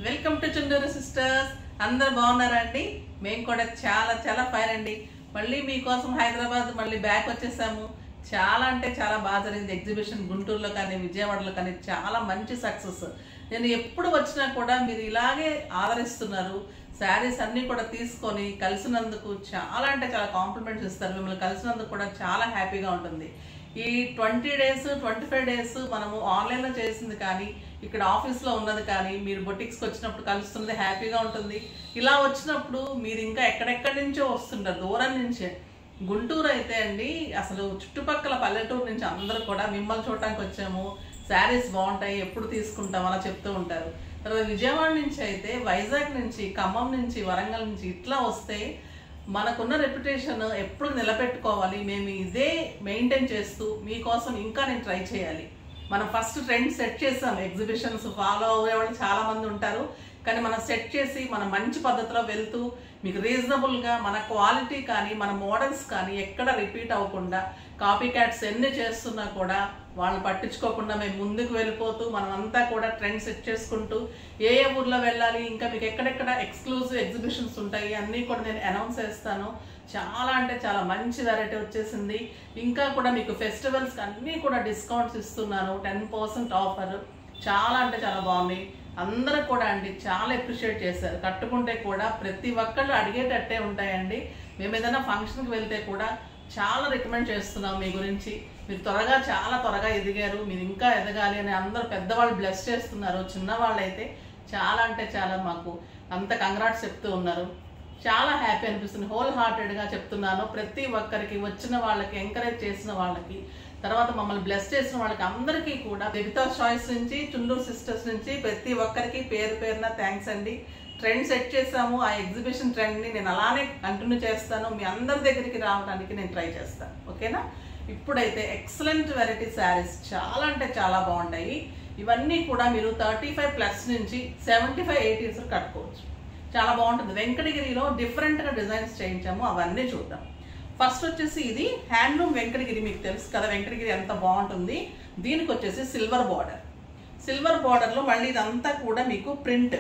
welcome to Chunduru sisters అందరు బాగున్నారా అండి మేము కూడా చాలా చాలా ఫైన్ అండి మళ్ళీ మీకోసం హైదరాబాద్ మళ్ళీ బ్యాక్ వచ్చేసాము చాలా అంటే చాలా బాగా జరిగింది ఎగ్జిబిషన్ గుంటూరులో కానీ విజయవాడలో కానీ చాలా మంచి సక్సెస్ నేను ఎప్పుడు వచ్చినా కూడా మీరు ఇలాగే ఆదరిస్తున్నారు శారీస్ అన్నీ కూడా తీసుకొని కలిసినందుకు చాలా అంటే చాలా కాంప్లిమెంట్స్ ఇస్తారు మిమ్మల్ని కలిసినందుకు కూడా చాలా హ్యాపీగా ఉంటుంది ఈ twenty days twenty five days మనము ఆన్లైన్లో చేసింది కానీ ఇక్కడ ఆఫీస్లో ఉన్నది కానీ మీరు బొటిక్స్కి వచ్చినప్పుడు కలుస్తున్నది హ్యాపీగా ఉంటుంది ఇలా వచ్చినప్పుడు మీరు ఇంకా ఎక్కడెక్కడి నుంచో వస్తుంటారు దూరం నుంచే గుంటూరు అయితే అండి అసలు చుట్టుపక్కల పల్లెటూరు నుంచి అందరూ కూడా మిమ్మల్ని చూడటానికి వచ్చాము శారీస్ బాగుంటాయి ఎప్పుడు తీసుకుంటాం అలా చెప్తూ ఉంటారు తర్వాత విజయవాడ నుంచి అయితే వైజాగ్ నుంచి ఖమ్మం నుంచి వరంగల్ నుంచి ఇట్లా వస్తే మనకున్న రెప్యుటేషన్ ఎప్పుడు నిలబెట్టుకోవాలి మేము ఇదే మెయింటైన్ చేస్తూ మీకోసం ఇంకా నేను ట్రై చేయాలి మనం ఫస్ట్ ట్రెండ్ సెట్ చేసాం ఎగ్జిబిషన్స్ ఫాలో అయ్యేవాళ్ళు చాలా మంది ఉంటారు కానీ మనం సెట్ చేసి మన మంచి పద్ధతిలో వెళ్తూ మీకు రీజనబుల్గా మన క్వాలిటీ కానీ మన మోడల్స్ కానీ ఎక్కడ రిపీట్ అవ్వకుండా కాపీ క్యాట్స్ ఎన్ని చేస్తున్నా కూడా వాళ్ళని పట్టించుకోకుండా మేము ముందుకు వెళ్ళిపోతూ మనం అంతా కూడా ట్రెండ్ సెట్ చేసుకుంటూ ఏ ఏ ఊర్లో వెళ్ళాలి ఇంకా మీకు ఎక్కడెక్కడ ఎక్స్క్లూజివ్ ఎగ్జిబిషన్స్ ఉంటాయి అన్నీ కూడా నేను అనౌన్స్ చేస్తాను చాలా అంటే చాలా మంచి వెరైటీ వచ్చేసింది ఇంకా కూడా మీకు ఫెస్టివల్స్ అన్నీ కూడా డిస్కౌంట్స్ ఇస్తున్నాను టెన్ పర్సెంట్ ఆఫర్ చాలా అంటే చాలా బాగున్నాయి అందరూ కూడా అండి చాలా అప్రిషియేట్ చేశారు కట్టుకుంటే కూడా ప్రతి ఒక్కళ్ళు అడిగేటట్టే ఉంటాయండి మేము ఏదైనా ఫంక్షన్కి వెళ్తే కూడా చాలా రికమెండ్ చేస్తున్నాం మీ గురించి మీరు త్వరగా చాలా త్వరగా ఎదిగారు మీరు ఇంకా ఎదగాలి అని అందరూ పెద్దవాళ్ళు బ్లెస్ చేస్తున్నారు చిన్నవాళ్ళు అయితే చాలా అంటే చాలా మాకు అంత కంగ్రాట్స్ చెప్తూ ఉన్నారు చాలా హ్యాపీ అనిపిస్తుంది హోల్ హార్టెడ్గా చెప్తున్నాను ప్రతి ఒక్కరికి వచ్చిన వాళ్ళకి ఎంకరేజ్ చేసిన వాళ్ళకి తర్వాత మమ్మల్ని బ్లెస్ చేసిన వాళ్ళకి అందరికీ కూడా వివితా చాయిస్ నుంచి చుండూరు సిస్టర్స్ నుంచి ప్రతి ఒక్కరికి పేరు పేరున థ్యాంక్స్ అండి ట్రెండ్ సెట్ చేసాము ఆ ఎగ్జిబిషన్ ట్రెండ్ని నేను అలానే కంటిన్యూ చేస్తాను మీ అందరి దగ్గరికి రావడానికి నేను ట్రై చేస్తాను ఓకేనా ఇప్పుడైతే ఎక్సలెంట్ వెరైటీ శారీస్ చాలా అంటే చాలా బాగుంటాయి ఇవన్నీ కూడా మీరు థర్టీ ఫైవ్ ప్లస్ నుంచి సెవెంటీ ఫైవ్ ఎయిటీస్ కట్టుకోవచ్చు చాలా బాగుంటుంది వెంకటగిరిలో డిఫరెంట్గా డిజైన్స్ చేయించాము అవన్నీ చూద్దాం ఫస్ట్ వచ్చేసి ఇది హ్యాండ్లూమ్ వెంకటగిరి మీకు తెలుసు కదా వెంకటగిరి ఎంత బాగుంటుంది దీనికి వచ్చేసి సిల్వర్ బార్డర్ సిల్వర్ బార్డర్లో మళ్ళీ ఇదంతా కూడా మీకు ప్రింట్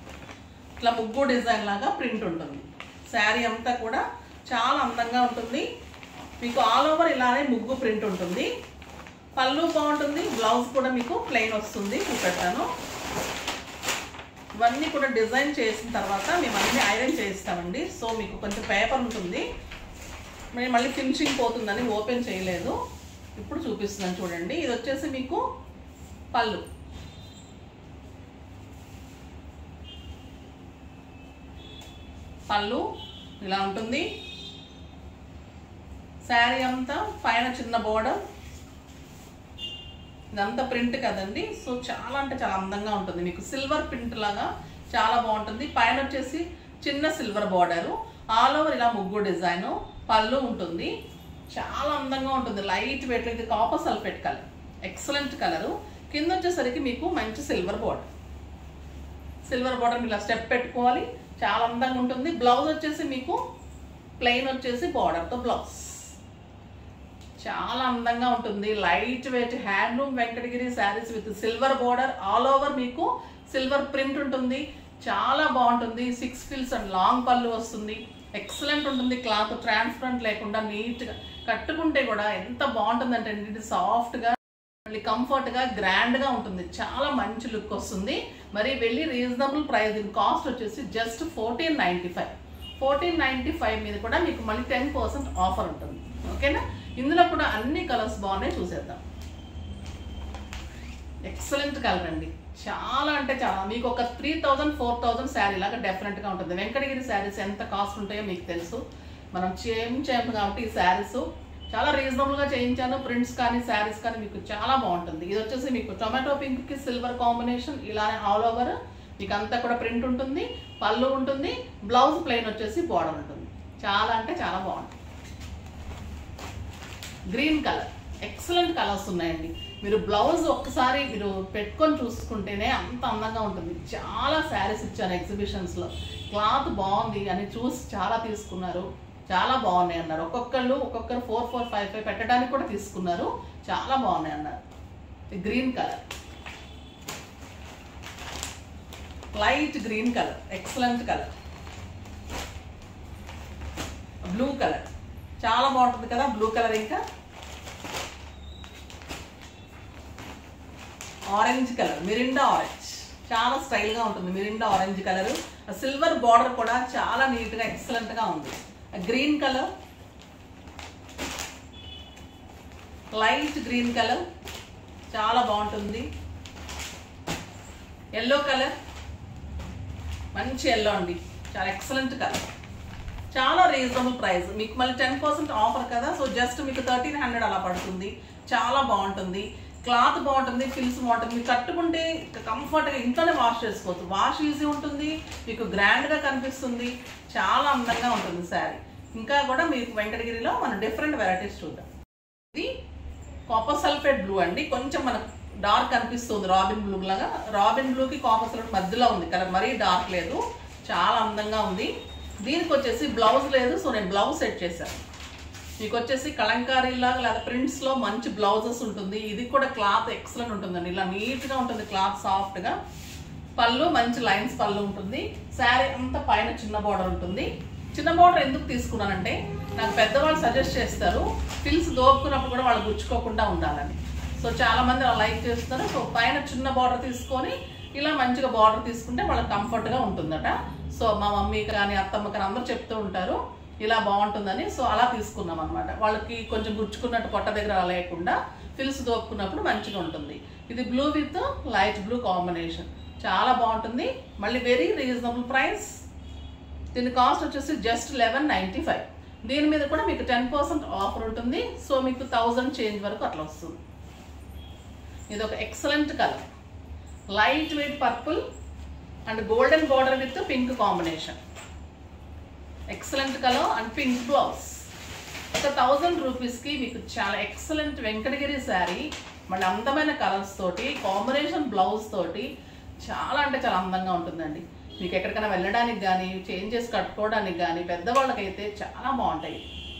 ఇట్లా ముగ్గు డిజైన్ లాగా ప్రింట్ ఉంటుంది శారీ అంతా కూడా చాలా అందంగా ఉంటుంది మీకు ఆల్ ఓవర్ ఇలానే ముగ్గు ప్రింట్ ఉంటుంది పళ్ళు బాగుంటుంది బ్లౌజ్ కూడా మీకు ప్లెయిన్ వస్తుంది చూపెట్టాను ఇవన్నీ కూడా డిజైన్ చేసిన తర్వాత మేము అన్ని ఐరన్ చేయిస్తామండి సో మీకు కొంచెం పేపర్ ఉంటుంది మేము మళ్ళీ ఫినిషింగ్ పోతుందని ఓపెన్ చేయలేదు ఇప్పుడు చూపిస్తున్నాను చూడండి ఇది వచ్చేసి మీకు పళ్ళు పళ్ళు ఇలా ఉంటుంది శారీ అంతా పైన చిన్న బోర్డర్ ఇదంతా ప్రింట్ కదండి సో చాలా అంటే చాలా అందంగా ఉంటుంది మీకు సిల్వర్ ప్రింట్ లాగా చాలా బాగుంటుంది పైన వచ్చేసి చిన్న సిల్వర్ బార్డరు ఆల్ ఓవర్ ఇలా ముగ్గు డిజైన్ పళ్ళు ఉంటుంది చాలా అందంగా ఉంటుంది లైట్ వెయిట్ ఇది copper sulphate colour excellent colour కింద వచ్చేసరికి మీకు మంచి సిల్వర్ బార్డర్ సిల్వర్ బార్డర్ ఇలా స్టెప్ పెట్టుకోవాలి చాలా అందంగా ఉంటుంది బ్లౌజ్ వచ్చేసి మీకు ప్లెయిన్ వచ్చేసి బార్డర్తో బ్లౌజ్ చాలా అందంగా ఉంటుంది light weight handloom Venkatagiri saris with silver border all over మీకు సిల్వర్ ప్రింట్ ఉంటుంది చాలా బాగుంటుంది సిక్స్ ఫిల్స్ అండ్ లాంగ్ పళ్ళు వస్తుంది ఎక్సలెంట్ ఉంటుంది క్లాత్ ట్రాన్స్పరెంట్ లేకుండా నీట్గా కట్టుకుంటే కూడా ఎంత బాగుంటుందంటే ఇది సాఫ్ట్గా మళ్ళీ కంఫర్ట్గా గ్రాండ్గా ఉంటుంది చాలా మంచి లుక్ వస్తుంది మరి వెళ్ళి రీజనబుల్ ప్రైస్ దీని కాస్ట్ వచ్చేసి just fourteen ninety five fourteen ninety five మీద కూడా మీకు మళ్ళీ టెన్ పర్సెంట్ ఆఫర్ ఉంటుంది ఓకేనా ఇందులో కూడా అన్ని కలర్స్ బాగున్నాయి చూసేద్దాం ఎక్సలెంట్ కలర్ అండి చాలా అంటే చాలా మీకు ఒక three thousand four thousand sari లాగా డెఫినెట్గా ఉంటుంది వెంకటగిరి శారీస్ ఎంత కాస్ట్ ఉంటాయో మీకు తెలుసు మనం చేయం చేయం కాబట్టి ఈ శారీస్ చాలా రీజనబుల్గా చేయించాను ప్రింట్స్ కానీ శారీస్ కానీ మీకు చాలా బాగుంటుంది ఇది వచ్చేసి మీకు టొమాటో పింక్కి సిల్వర్ కాంబినేషన్ ఇలానే ఆల్ ఓవర్ మీకు అంతా కూడా ప్రింట్ ఉంటుంది పళ్ళు ఉంటుంది బ్లౌజ్ ప్లెయిన్ వచ్చేసి బార్డర్ ఉంటుంది చాలా అంటే చాలా బాగుంటుంది గ్రీన్ కలర్ ఎక్సలెంట్ కలర్స్ ఉన్నాయండి మీరు బ్లౌజ్ ఒక్కసారి మీరు పెట్టుకొని చూసుకుంటేనే అంత అందంగా ఉంటుంది చాలా శారీస్ ఇచ్చాను ఎగ్జిబిషన్స్లో క్లాత్ బాగుంది అని చూసి చాలా తీసుకున్నారు చాలా బాగున్నాయి అన్నారు ఒక్కొక్కళ్ళు ఒక్కొక్కరు ఫోర్ ఫోర్ ఫైవ్ ఫైవ్ పెట్టడానికి కూడా తీసుకున్నారు చాలా బాగున్నాయి అన్నారు green colour light green colour excellent colour blue colour చాలా బాగుంటుంది కదా బ్లూ కలర్ ఇంకా ఆరెంజ్ కలర్ మిరిండా ఆరెంజ్ చాలా స్టైల్ గా ఉంటుంది Mirinda orange colour silver border కూడా చాలా నీట్ గా ఎక్సలెంట్ గా ఉంది green colour light green colour చాలా బాగుంటుంది ఎల్లో కలర్ మంచి ఎల్లో అండి చాలా ఎక్సలెంట్ కలర్ చాలా రీజనబుల్ ప్రైస్ మీకు మళ్ళీ టెన్ పర్సెంట్ ఆఫర్ కదా సో జస్ట్ మీకు థర్టీన్ హండ్రెడ్ అలా పడుతుంది చాలా బాగుంటుంది క్లాత్ బాగుంటుంది ఫిల్స్ బాగుంటుంది మీకు కట్టుకుంటే కంఫర్ట్గా ఇంట్లోనే వాష్ చేసుకోవచ్చు వాష్ ఈజీ ఉంటుంది మీకు గ్రాండ్గా కనిపిస్తుంది చాలా అందంగా ఉంటుంది శారీ ఇంకా కూడా మీకు వెంకటగిరిలో మనం డిఫరెంట్ వెరైటీస్ చూద్దాం ఇది కాపర్ సల్ఫేట్ బ్లూ అండి కొంచెం మనకు డార్క్ అనిపిస్తుంది రాబిన్ బ్లూ లాగా రాబిన్ బ్లూకి కాపర్ సల్ఫేట్ మధ్యలో ఉంది కలర్ మరీ డార్క్ లేదు చాలా అందంగా ఉంది దీనికి వచ్చేసి బ్లౌజ్ లేదు సో నేను బ్లౌజ్ సెట్ చేశాను మీకు వచ్చేసి కలంకారీ లాగా లేదా ప్రింట్స్ లో మంచి బ్లౌజెస్ ఉంటుంది ఇది కూడా క్లాత్ ఎక్సలెంట్ ఉంటుందండి ఇలా నీట్ గా ఉంటుంది క్లాత్ సాఫ్ట్ గా పళ్ళు మంచి లైన్స్ పళ్ళు ఉంటుంది శారీ అంతా పైన చిన్న బార్డర్ ఉంటుంది చిన్న బార్డర్ ఎందుకు తీసుకున్నానంటే నాకు పెద్దవాళ్ళు సజెస్ట్ చేస్తారు ఫిల్స్ దోపుకున్నప్పుడు కూడా వాళ్ళు గుచ్చుకోకుండా ఉండాలని సో చాలా మంది అలా లైక్ చేస్తారు సో పైన చిన్న బార్డర్ తీసుకొని ఇలా మంచిగా బార్డర్ తీసుకుంటే వాళ్ళకి comfort గా ఉంటుందట సో మా మమ్మీ కానీ అత్తమ్మ కానీ అందరూ చెప్తూ ఉంటారు ఇలా బాగుంటుందని సో అలా తీసుకున్నాం అనమాట వాళ్ళకి కొంచెం గుచ్చుకున్నట్టు పొట్ట దగ్గర అలా లేకుండా ఫిల్స్ దోపుకున్నప్పుడు మంచిగా ఉంటుంది ఇది blue with light blue combination చాలా బాగుంటుంది మళ్ళీ వెరీ రీజనబుల్ ప్రైస్ దీని కాస్ట్ వచ్చేసి జస్ట్ లెవెన్ నైంటీ ఫైవ్ దీని మీద కూడా మీకు టెన్ పర్సెంట్ ఆఫర్ ఉంటుంది సో మీకు థౌజండ్ చేంజ్ వరకు అట్లా వస్తుంది ఇది ఒక excellent colour light weight purple and golden border with pink combination excellent colour and pink blouse ఒక థౌజండ్ రూపీస్కి మీకు చాలా ఎక్సలెంట్ వెంకటగిరి శారీ మళ్ళీ అందమైన కలర్స్ తోటి కాంబినేషన్ బ్లౌజ్ తోటి చాలా అంటే చాలా అందంగా ఉంటుందండి మీకు ఎక్కడికైనా వెళ్ళడానికి కానీ చేంజ్ చేసి కట్టుకోవడానికి కానీ పెద్దవాళ్ళకైతే చాలా బాగుంటాయి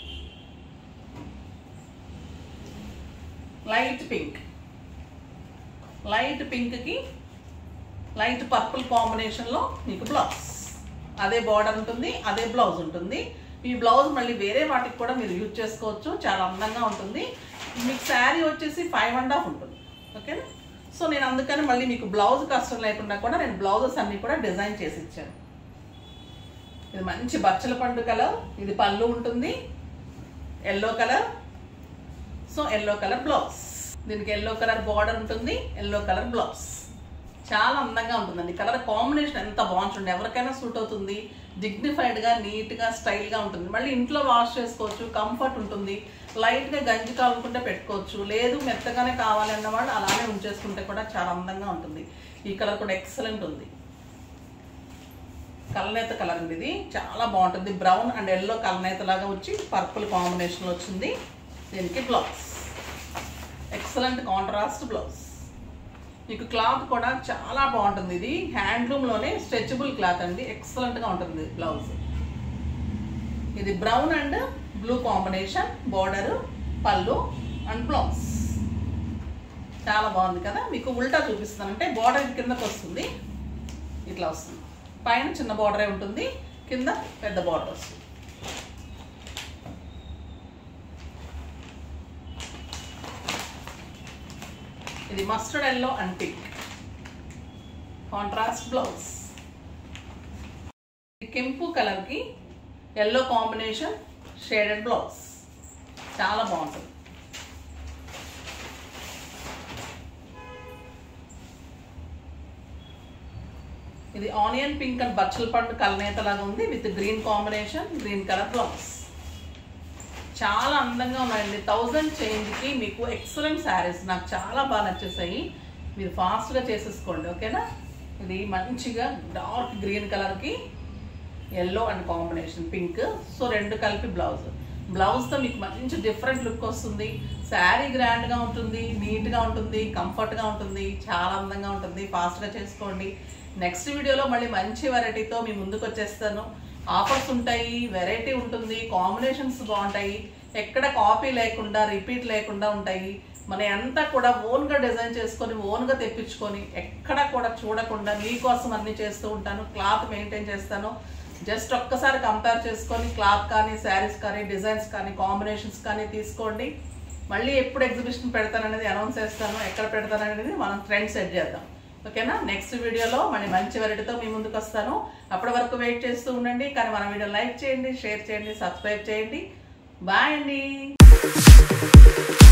లైట్ పింక్ లైట్ పింక్కి లైట్ పర్పుల్ కాంబినేషన్లో మీకు బ్లౌజ్ అదే బార్డర్ ఉంటుంది అదే బ్లౌజ్ ఉంటుంది ఈ బ్లౌజ్ మళ్ళీ వేరే వాటికి కూడా మీరు యూజ్ చేసుకోవచ్చు చాలా అందంగా ఉంటుంది మీకు శారీ వచ్చేసి ఫైవ్ అండ్ హాఫ్ ఉంటుంది ఓకేనా సో నేను అందుకని మళ్ళీ మీకు బ్లౌజ్ కష్టం లేకుండా కూడా నేను బ్లౌజెస్ అన్ని కూడా డిజైన్ చేసి ఇచ్చాను ఇది మంచి బచ్చల పండు కలర్ ఇది పళ్ళు ఉంటుంది yellow colour so yellow colour blouse దీనికి ఎల్లో కలర్ బార్డర్ ఉంటుంది ఎల్లో కలర్ బ్లౌజ్ చాలా అందంగా ఉంటుందండి కలర్ కాంబినేషన్ ఎంత బాగుంటుంది ఎవరికైనా సూట్ అవుతుంది డిగ్నిఫైడ్గా నీట్గా స్టైల్గా ఉంటుంది మళ్ళీ ఇంట్లో వాష్ చేసుకోవచ్చు కంఫర్ట్ ఉంటుంది లైట్గా గంజి కావాలనుకుంటే పెట్టుకోవచ్చు లేదు మెత్తగానే కావాలి అన్నవాళ్ళు అలానే ఉంచేసుకుంటే కూడా చాలా అందంగా ఉంటుంది ఈ కలర్ కూడా ఎక్సలెంట్ ఉంది కలనేత కలర్ అండి ఇది చాలా బాగుంటుంది బ్రౌన్ అండ్ ఎల్లో కలనేత లాగా వచ్చి పర్పుల్ కాంబినేషన్ వచ్చింది దీనికి బ్లౌజ్ ఎక్సలెంట్ కాంట్రాస్ట్ బ్లౌజ్ మీకు క్లాత్ కూడా చాలా బాగుంటుంది ఇది హ్యాండ్లూమ్లోనే స్ట్రెచబుల్ క్లాత్ అండి ఎక్సలెంట్గా ఉంటుంది బ్లౌజ్ ఇది brown and blue combination border పళ్ళు అండ్ బ్లౌజ్ చాలా బాగుంది కదా మీకు ఉల్టా చూపిస్తానంటే బార్డర్ కిందకు వస్తుంది ఇట్లా వస్తుంది పైన చిన్న బార్డరే ఉంటుంది కింద పెద్ద బార్డర్ వస్తుంది ఇది mustard yellow and pink contrast blouse కెంపు కలర్కి ఎల్లో కాంబినేషన్ షేడెడ్ బ్లౌజ్ చాలా బాగుంటుంది ఇది ఆనియన్ పింక్ అండ్ బచ్చల పండు కలనేత లాగా ఉంది with green combination green colour blouse చాలా అందంగా ఉన్నాయండి థౌజండ్ చేంజ్కి మీకు ఎక్సలెంట్ శారీస్ నాకు చాలా బాగా నచ్చేసాయి మీరు ఫాస్ట్గా చేసేసుకోండి ఓకేనా ఇది మంచిగా డార్క్ గ్రీన్ కలర్కి yellow and combination pink so రెండు కలిపి బ్లౌజ్ బ్లౌజ్తో మీకు మంచి డిఫరెంట్ లుక్ వస్తుంది శారీ గ్రాండ్గా ఉంటుంది నీట్గా ఉంటుంది కంఫర్ట్గా ఉంటుంది చాలా అందంగా ఉంటుంది ఫాస్ట్గా చేసుకోండి నెక్స్ట్ వీడియోలో మళ్ళీ మంచి వెరైటీతో మీ ముందుకు వచ్చేస్తాను ఆఫర్స్ ఉంటాయి వెరైటీ ఉంటుంది కాంబినేషన్స్ బాగుంటాయి ఎక్కడ కాపీ లేకుండా రిపీట్ లేకుండా ఉంటాయి మన అంతా కూడా ఓన్గా డిజైన్ చేసుకొని ఓన్గా తెప్పించుకొని ఎక్కడ కూడా చూడకుండా మీకోసం అన్ని చేస్తూ ఉంటాను క్లాత్ మెయింటైన్ చేస్తాను జస్ట్ ఒక్కసారి కంపేర్ చేసుకొని క్లాత్ కానీ శారీస్ కానీ డిజైన్స్ కానీ కాంబినేషన్స్ కానీ తీసుకోండి మళ్ళీ ఎప్పుడు ఎగ్జిబిషన్ పెడతాననేది అనౌన్స్ చేస్తాను ఎక్కడ పెడతాననేది మనం ట్రెండ్ సెట్ చేద్దాం ఓకేనా నెక్స్ట్ వీడియోలో మళ్ళీ మంచి వెరైటీతో మీ ముందుకు వస్తాను అప్పటి వరకు వెయిట్ చేస్తూ ఉండండి కానీ మన వీడియో లైక్ చేయండి షేర్ చేయండి సబ్స్క్రైబ్ చేయండి బాయ్ అండి